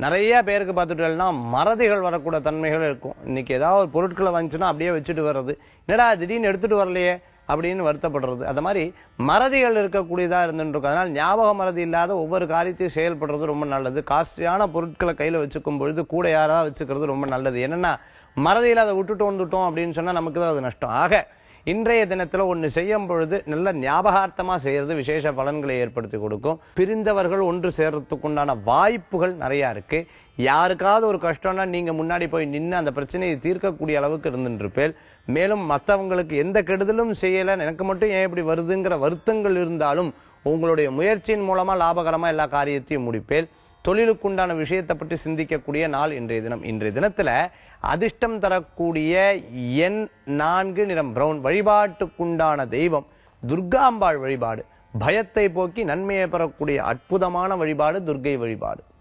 நிறைய பேருக்கு பார்த்துட்டோம்னா மறதிகள் வரக்கூட தன்மைகள் இருக்கும் இன்னைக்கு ஏதாவது ஒரு பொருட்களை வந்துச்சுன்னா அப்படியே வச்சுட்டு வர்றது என்னடா திடீர்னு எடுத்துட்டு வரலையே அப்படின்னு வருத்தப்படுறது அந்த மாதிரி மறதிகள் இருக்கக்கூடியதா இருந்துட்டு இருக்கும் அதனால ஞாபக மறதி இல்லாத ஒவ்வொரு காரியத்தையும் செயல்படுறது ரொம்ப நல்லது காஸ்ட்லியான பொருட்களை கையில வச்சுக்கும் பொழுது கூட யாராவது வச்சுக்கிறது ரொம்ப நல்லது என்னன்னா மறதியில அதை விட்டுட்டு வந்துட்டோம் அப்படின்னு சொன்னா நமக்கு தான் அது நஷ்டம் ஆக இன்றைய தினத்துல ஒண்ணு செய்யும் பொழுது நல்ல ஞாபகார்த்தமா செய்யறது விசேஷ பலன்களை ஏற்படுத்தி கொடுக்கும் பிரிந்தவர்கள் ஒன்று சேர்றதுக்கு உண்டான வாய்ப்புகள் நிறைய இருக்கு யாருக்காவது ஒரு கஷ்டம்னா நீங்க முன்னாடி போய் நின்று அந்த பிரச்சனையை தீர்க்கக்கூடிய அளவுக்கு இருந்துட்டு இருப்பேன் மேலும் மற்றவங்களுக்கு எந்த கெடுதலும் செய்யல எனக்கு மட்டும் ஏன் இப்படி வருதுங்கிற வருத்தங்கள் இருந்தாலும் உங்களுடைய முயற்சியின் மூலமா லாபகரமா எல்லா காரியத்தையும் முடிப்பேன் தொழிலுக்குண்டான விஷயத்தை பற்றி சிந்திக்கக்கூடிய நாள் இன்றைய தினம் இன்றைய தினத்துல அதிர்ஷ்டம் தரக்கூடிய எண் நான்கு நிறம் பிரவுன் வழிபாட்டுக்குண்டான தெய்வம் துர்காம்பாள் வழிபாடு பயத்தை போக்கி நன்மையை பெறக்கூடிய அற்புதமான வழிபாடு துர்க்கை வழிபாடு